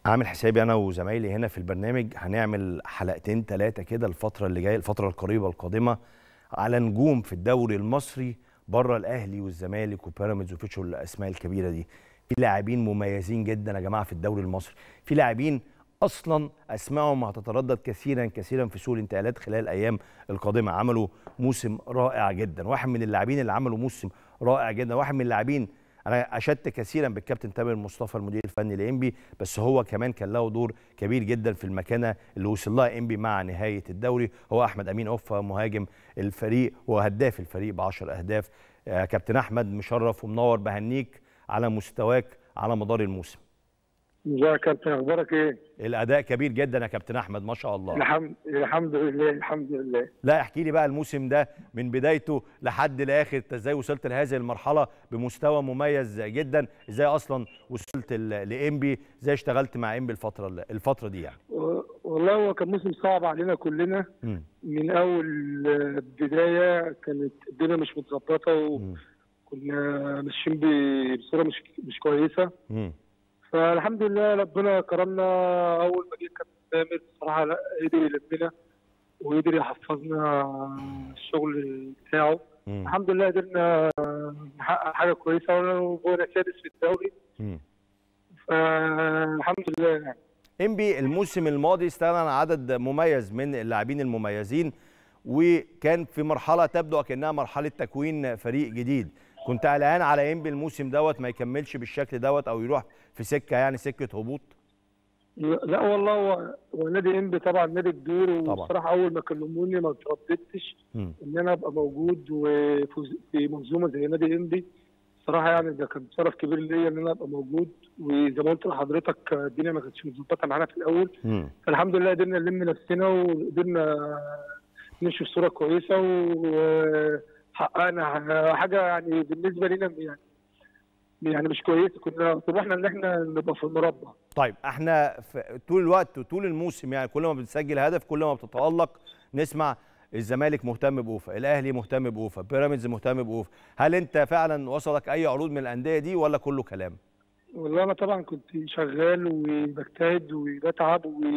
عامل حسابي انا وزمايلي هنا في البرنامج هنعمل حلقتين ثلاثه كده الفتره اللي جايه الفتره القريبه القادمه على نجوم في الدوري المصري بره الاهلي والزمالك وبيراميدز وفيتشو الاسماء الكبيره دي في لاعبين مميزين جدا يا جماعه في الدوري المصري في لاعبين اصلا اسمائهم هتتردد كثيرا كثيرا في سوق الانتقالات خلال الايام القادمه عملوا موسم رائع جدا واحد من اللاعبين اللي عملوا موسم رائع جدا واحد من اللاعبين انا اشدت كثيرا بالكابتن تامر مصطفى المدير الفني لانبي بس هو كمان كان له دور كبير جدا في المكانه اللي وصل لها انبي مع نهايه الدوري هو احمد امين اوفا مهاجم الفريق وهداف الفريق ب 10 اهداف آه، كابتن احمد مشرف ومنور بهنيك على مستواك على مدار الموسم ازيك يا كابتن اخبارك ايه؟ الاداء كبير جدا يا كابتن احمد ما شاء الله الحمد الحمد لله الحمد لله لا احكي لي بقى الموسم ده من بدايته لحد الاخر انت ازاي وصلت لهذه المرحله بمستوى مميز جدا ازاي اصلا وصلت ل- لانبي ازاي اشتغلت مع انبي الفتره الفتره دي يعني و- والله هو كان موسم صعب علينا كلنا مم. من اول آه، بدايه كانت الدنيا مش متظبطه مم. وكنا ماشيين ب- بصوره مش مش كويسه مم. فالحمد لله ربنا كرمنا اول ما جه كابتن تامر بصراحه لا قدر يلمنا وقدر يحفظنا الشغل بتاعه مم. الحمد لله قدرنا نحقق حاجه كويسه وبقينا سادس في الدوري مم. فالحمد لله يعني انبي الموسم الماضي استغنى عن عدد مميز من اللاعبين المميزين وكان في مرحله تبدو كانها مرحله تكوين فريق جديد كنت قلقان على انبي الموسم دوت ما يكملش بالشكل دوت او يروح في سكه يعني سكه هبوط لا والله هو هو نادي انبي طبعا نادي كبير طبعا. وبصراحه اول ما كلموني ما ترددتش مم. ان انا ابقى موجود وفي في منظومه زي نادي انبي صراحه يعني ده كان شرف كبير ليا ان انا ابقى موجود وزي ما قلت لحضرتك الدنيا ما كانتش متظبطه معانا في الاول مم. فالحمد لله قدرنا نلم نفسنا وقدرنا نمشي في صوره كويسه وحققنا حاجه يعني بالنسبه لنا يعني يعني مش كويسه كنا طموحنا ان احنا نبقى في المربع طيب احنا في طول الوقت وطول الموسم يعني كل ما بتسجل هدف كل ما بتتالق نسمع الزمالك مهتم باوفا الاهلي مهتم باوفا بيراميدز مهتم باوفا هل انت فعلا وصلك اي عروض من الانديه دي ولا كله كلام والله انا طبعا كنت شغال وبجتهد وبتعب و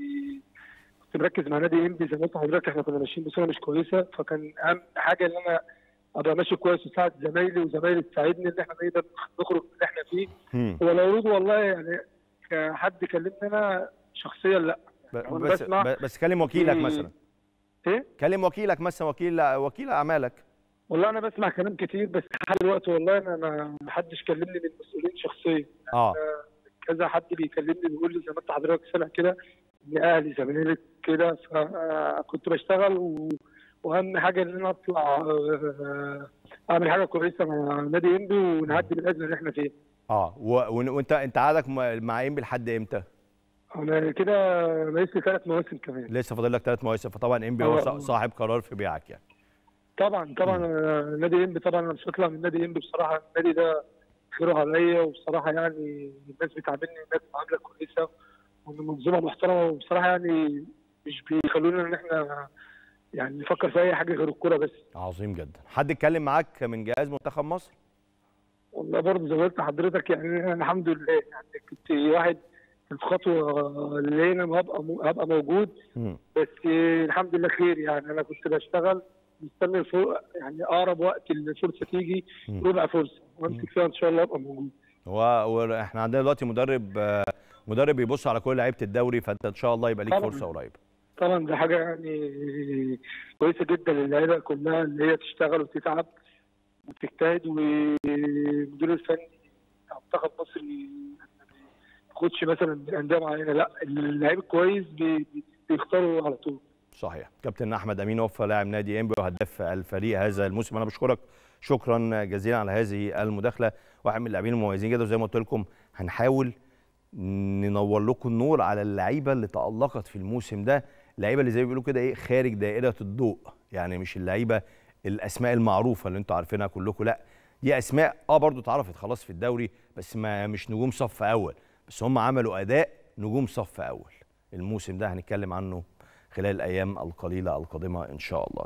كنت مركز مع نادي انبي زي ما قلت لحضرتك احنا كنا ماشيين بصوره مش كويسه فكان اهم حاجه ان انا ابقى ماشي كويس وساعد زمايلي وزمايلي تساعدني ان احنا نقدر نخرج من اللي احنا فيه مم. هو العروض والله يعني كحد كلمني انا شخصيا لا ب- وأنا بس بسمع ب- بس كلم وكيلك في- مثلا ايه كلم وكيلك مثلا وكيل وكيل اعمالك والله انا بسمع كلام كتير بس لحد دلوقتي والله انا ما ما حدش كلمني من المسؤولين شخصيا اه كذا حد بيكلمني بيقول لي زي ما انت حضرتك سامع كده ان اهلي زمالك كده فكنت بشتغل و... واهم حاجه ان انا اطلع آه، اعمل حاجه كويسه مع نادي انبي ونعدي من الازمه اللي احنا فيها. اه و- وإن- وانت انت عادك م- مع انبي لحد امتى انا كده ناقص لي ثلاث مواسم كمان. لسه فاضل لك ثلاث مواسم فطبعا انبي هو آه. صا- صاحب قرار في بيعك يعني طبعا طبعا آه، نادي انبي طبعا انا مش هطلع من نادي انبي بصراحه النادي ده خيره عليا وبصراحه يعني الناس بتعاملني الناس معامله كويسه والمنظومه محترمه وبصراحه يعني مش بيخلونا ان احنا يعني نفكر في اي حاجه غير الكوره بس. عظيم جدا حد اتكلم معاك من جهاز منتخب مصر والله برضه زي ما قلت لحضرتك يعني أنا الحمد لله يعني كنت واحد في الخطوه اللي انا هبقى هبقى موجود مم. بس الحمد لله خير يعني انا كنت بشتغل مستني الفرصه يعني اقرب وقت الفرصه تيجي مم. ربع فرصه وامسك فيها ان شاء الله ابقى موجود هو واحنا عندنا دلوقتي مدرب آه، مدرب بيبص على كل لعيبه الدوري فانت ان شاء الله يبقى ليك طبعاً. فرصه قريبه طبعا دي حاجه يعني كويسه جدا للعيبه كلها اللي هي تشتغل وتتعب وتجتهد والمدير الفني بتاع منتخب مصر ما بياخدش مثلا من انديه معينه لا اللعيب الكويس بي- بي- بيختاروا على طول صحيح كابتن احمد امين وفى لاعب نادي انبي وهداف الفريق هذا الموسم انا بشكرك شكرا جزيلا على هذه المداخله واحد من اللاعبين المميزين جدا وزي ما قلت لكم هنحاول ننور لكم النور على اللعيبه اللي تالقت في الموسم ده اللعيبه اللي زي ما بيقولوا كده ايه خارج دائره الضوء يعني مش اللعيبه الاسماء المعروفه اللي انتوا عارفينها كلكم لا دي اسماء اه برضو اتعرفت خلاص في الدوري بس ما مش نجوم صف اول بس هم عملوا اداء نجوم صف اول الموسم ده هنتكلم عنه خلال الايام القليله القادمه ان شاء الله